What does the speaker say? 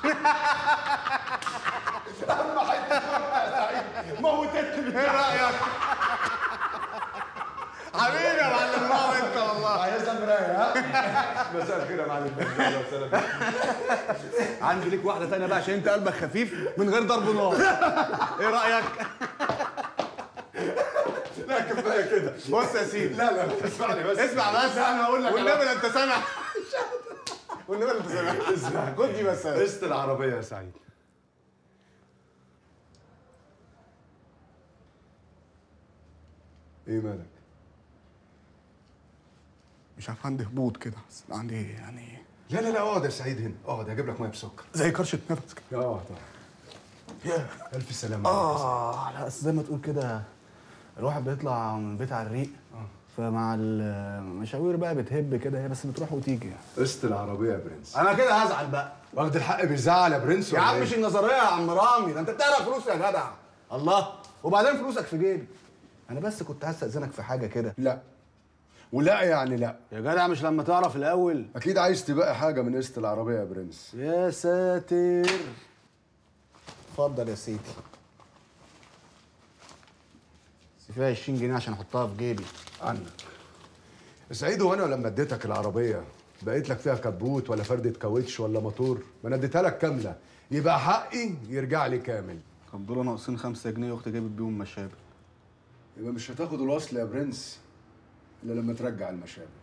اهم حته يا سعيد موتتني ايه رايك حبيبي يا معلم الله انت والله عايزها مرايه ها مساء الخير يا معلم أهلا وسهلا. عندي ليك واحده تانية بقى عشان انت قلبك خفيف من غير ضرب نار ايه رايك لا كفايه كده بص يا سيدي لا لا اسمعني بس اسمع بس لا انا هقول لك والنبي على- لا انت سامع والنبي لا انت سامع اسمع خد دي بس قسط العربيه يا سعيد ايه مالك؟ مش عارف عندي هبوط كده بس عندي يعني لا لا لا اقعد يا سعيد هنا اقعد هجيب لك ميه بسكر زي كرشه نفس كده اه طبعا ياه. الف سلامه عليك. اه لا بس زي ما تقول كده الواحد بيطلع من البيت على الريق فمع المشاوير بقى بتهب كده هي بس بتروح وتيجي يعني قسط العربيه يا برنس انا كده هزعل بقى واخد الحق بيزعل يا برنس يا ولا عم إيه؟ مش النظريه يا عم رامي ده انت بتعرف فلوس يا جدع الله وبعدين فلوسك في جيبي انا بس كنت هستأذنك في حاجه كده لا ولا يعني لا يا جدع مش لما تعرف الاول اكيد عايز تبقى حاجه من قسط العربيه يا برنس يا ساتر اتفضل يا سيدي بس فيها 20 جنيه عشان احطها في جيبي عنك سعيد وانا لما اديتك العربيه بقيت لك فيها كبوت ولا فردة كاوتش ولا موتور ما انا اديتها لك كامله يبقى حقي يرجع لي كامل طب دول ناقصين 5 جنيه واختي جابت بيهم مشابه يبقى مش هتاخد الوصل يا برنس الا لما ترجع المشابه